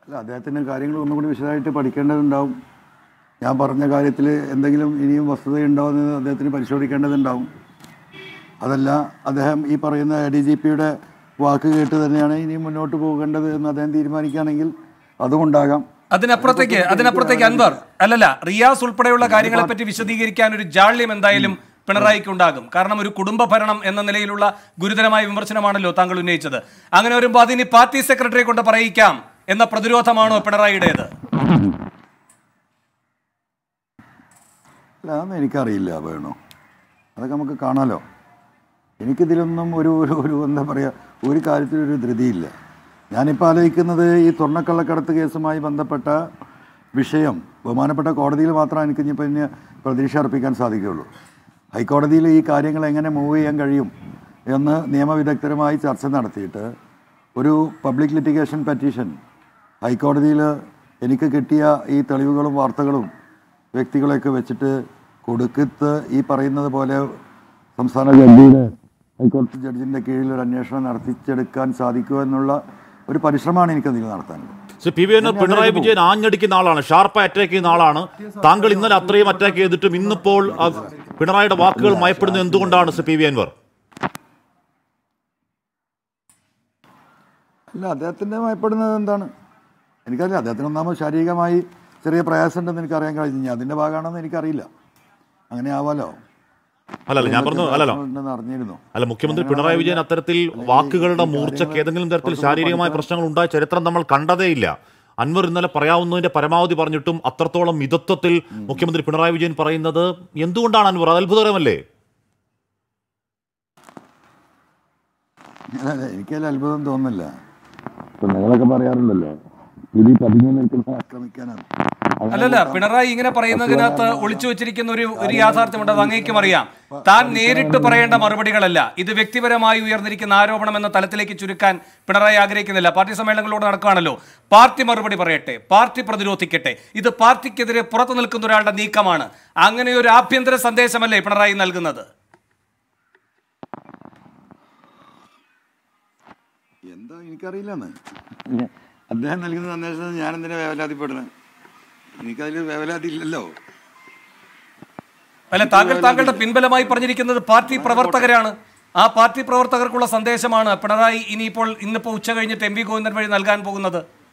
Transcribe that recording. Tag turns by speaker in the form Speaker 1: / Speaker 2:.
Speaker 1: അല്ല അദ്ദേഹത്തിന് കാര്യങ്ങൾ ഒന്നും കൂടി വിശദമായിട്ട് പഠിക്കേണ്ടതുണ്ടാവും ഞാൻ പറഞ്ഞ കാര്യത്തിൽ എന്തെങ്കിലും ഇനിയും വസ്തുതയുണ്ടാവുമെന്ന് അദ്ദേഹത്തിന് പരിശോധിക്കേണ്ടതുണ്ടാവും അതല്ല അദ്ദേഹം ഈ പറയുന്ന എ ഡി ജി പിയുടെ വാക്ക് കേട്ട് തന്നെയാണ് ഇനിയും മുന്നോട്ട് പോകേണ്ടത് എന്ന് അദ്ദേഹം തീരുമാനിക്കുകയാണെങ്കിൽ അതുകൊണ്ടാകാം
Speaker 2: അതിനപ്പുറത്തേക്ക് അതിനപ്പുറത്തേക്ക് അൻവർ അല്ലല്ല റിയാസ് ഉൾപ്പെടെയുള്ള കാര്യങ്ങളെ പറ്റി വിശദീകരിക്കാൻ ഒരു ജാള്യം എന്തായാലും പിണറായിക്ക് ഉണ്ടാകും കാരണം ഒരു കുടുംബ ഭരണം എന്ന നിലയിലുള്ള ഗുരുതരമായ വിമർശനമാണല്ലോ താങ്കൾ ഉന്നയിച്ചത് അങ്ങനെ വരുമ്പോൾ അതിന് പാർട്ടി സെക്രട്ടറിയെ കൊണ്ട് പറയിക്കാം എന്ന പ്രതിരോധമാണോ പിണറായിയുടേത്
Speaker 1: അല്ല അതൊന്നും എനിക്കറിയില്ല വേണോ അതൊക്കെ നമുക്ക് കാണാലോ എനിക്കിതിലൊന്നും ഒരു ഒരു ഒരു എന്താ പറയുക ഒരു കാര്യത്തിലൊരു ധൃതിയില്ല ഞാനിപ്പോൾ ആലോചിക്കുന്നത് ഈ സ്വർണ്ണക്കള്ളക്കടത്ത് കേസുമായി ബന്ധപ്പെട്ട വിഷയം ബഹുമാനപ്പെട്ട കോടതിയിൽ മാത്രമേ എനിക്ക് ഇനിയിപ്പോൾ ഇനി പ്രതീക്ഷ അർപ്പിക്കാൻ സാധിക്കുകയുള്ളൂ ഹൈക്കോടതിയിൽ ഈ കാര്യങ്ങൾ എങ്ങനെ മൂവ് ചെയ്യാൻ കഴിയും എന്ന് നിയമവിദഗ്ധരുമായി ചർച്ച നടത്തിയിട്ട് ഒരു പബ്ലിക് ലിറ്റിഗേഷൻ പെറ്റീഷൻ ഹൈക്കോടതിയിൽ എനിക്ക് കിട്ടിയ ഈ തെളിവുകളും വാർത്തകളും വ്യക്തികളെയൊക്കെ വെച്ചിട്ട് കൊടുക്കത്ത് ഈ പറയുന്നത് പോലെ സംസ്ഥാന ജഡ്ജിയുടെ ഹൈക്കോടതി ജഡ്ജിൻ്റെ കീഴിൽ ഒരു അന്വേഷണം നടത്തിച്ചെടുക്കാൻ സാധിക്കുമോ എന്നുള്ള ഒരു പരിശ്രമമാണ് എനിക്കതിൽ നടത്താനുള്ളത്
Speaker 3: ശ്രീ പി വി അൻവർ പിണറായി വിജയൻ ആഞ്ഞടിക്കുന്ന ആളാണ് ഷാർപ്പായി അറ്റാക്ക് ചെയ്യുന്ന ആളാണ് താങ്കൾ ഇന്നലെ അത്രയും അറ്റാക്ക് ചെയ്തിട്ടും ഇന്നിപ്പോൾ ആ, പിണറായിയുടെ വാക്കുകൾ മയപ്പെടുന്നത് എന്തുകൊണ്ടാണ് ശ്രീ പി വി അൻവർ
Speaker 1: അല്ല അദ്ദേഹത്തിൻ്റെ ഭയപ്പെടുന്നത് എന്താണ് എനിക്കറിയില്ല അദ്ദേഹത്തിന് ഒന്നാമത് ശാരീരികമായി ചെറിയ പ്രയാസമുണ്ടെന്ന് എനിക്കറിയാൻ കഴിഞ്ഞു അതിൻ്റെ ഭാഗമാണെന്ന് എനിക്കറിയില്ല അങ്ങനെ ആവാലോ
Speaker 3: അല്ലല്ല ഞാൻ പറഞ്ഞു അല്ലല്ലോ
Speaker 1: ഉണ്ടെന്ന് അറിഞ്ഞിരുന്നു
Speaker 3: അല്ല മുഖ്യമന്ത്രി പിണറായി വിജയൻ അത്തരത്തിൽ വാക്കുകളുടെ മൂർച്ചയ്ക്ക് ഏതെങ്കിലും തരത്തിൽ ശാരീരികമായ പ്രശ്നങ്ങൾ ഉണ്ടായ ചരിത്രം നമ്മൾ കണ്ടതേയില്ല അൻവർ ഇന്നലെ പറയാവുന്നതിന്റെ പരമാവധി പറഞ്ഞിട്ടും അത്രത്തോളം മിതത്വത്തിൽ മുഖ്യമന്ത്രി പിണറായി വിജയൻ പറയുന്നത് എന്തുകൊണ്ടാണ് അൻവർ അത് അത്ഭുതകരമല്ലേ
Speaker 1: അല്ല, എനിക്കതിൽ അത്ഭുതം തോന്നുന്നില്ല ഇപ്പം നിങ്ങളൊക്കെ പറയാറുണ്ടല്ലോ ഇത് പതിഞ്ഞു നിൽക്കുന്ന ആക്രമിക്കാനാണ്
Speaker 2: അല്ലല്ല പിണറായി ഇങ്ങനെ പറയുന്നതിനകത്ത് ഒളിച്ചു വെച്ചിരിക്കുന്ന ഒരു ഒരു യാഥാർത്ഥ്യമുണ്ട് അത് അങ്ങേക്കും അറിയാം താൻ നേരിട്ട് പറയേണ്ട മറുപടികളല്ല ഇത് വ്യക്തിപരമായി ഉയർന്നിരിക്കുന്ന ആരോപണം എന്ന തലത്തിലേക്ക് ചുരുക്കാൻ പിണറായി ആഗ്രഹിക്കുന്നില്ല പാർട്ടി സമ്മേളനങ്ങളോട് നടക്കുകയാണല്ലോ പാർട്ടി മറുപടി പറയട്ടെ പാർട്ടി പ്രതിരോധിക്കട്ടെ ഇത് പാർട്ടിക്കെതിരെ പുറത്തു നിൽക്കുന്ന ഒരാളുടെ നീക്കമാണ് അങ്ങനെ ഒരു ആഭ്യന്തര സന്ദേശമല്ലേ പിണറായി നൽകുന്നത്
Speaker 1: എന്താ എനിക്കറിയില്ലെന്ന് അദ്ദേഹം നൽകുന്ന സന്ദേശം ഞാൻ എന്തിനാ വേവലാതിപ്പെടുന്നത് എനിക്കതിൽ വേവലാതി ഇല്ലല്ലോ
Speaker 2: അല്ല താങ്കൾ താങ്കളുടെ പിൻബലമായി പറഞ്ഞിരിക്കുന്നത് പാർട്ടി പ്രവർത്തകരാണ് ആ പാർട്ടി പ്രവർത്തകർക്കുള്ള സന്ദേശമാണ് പിണറായി ഇനിയിപ്പോൾ ഇന്നിപ്പോൾ ഉച്ച കഴിഞ്ഞിട്ട് എം വി ഗോവിന്ദൻ വഴി നൽകാൻ പോകുന്നത്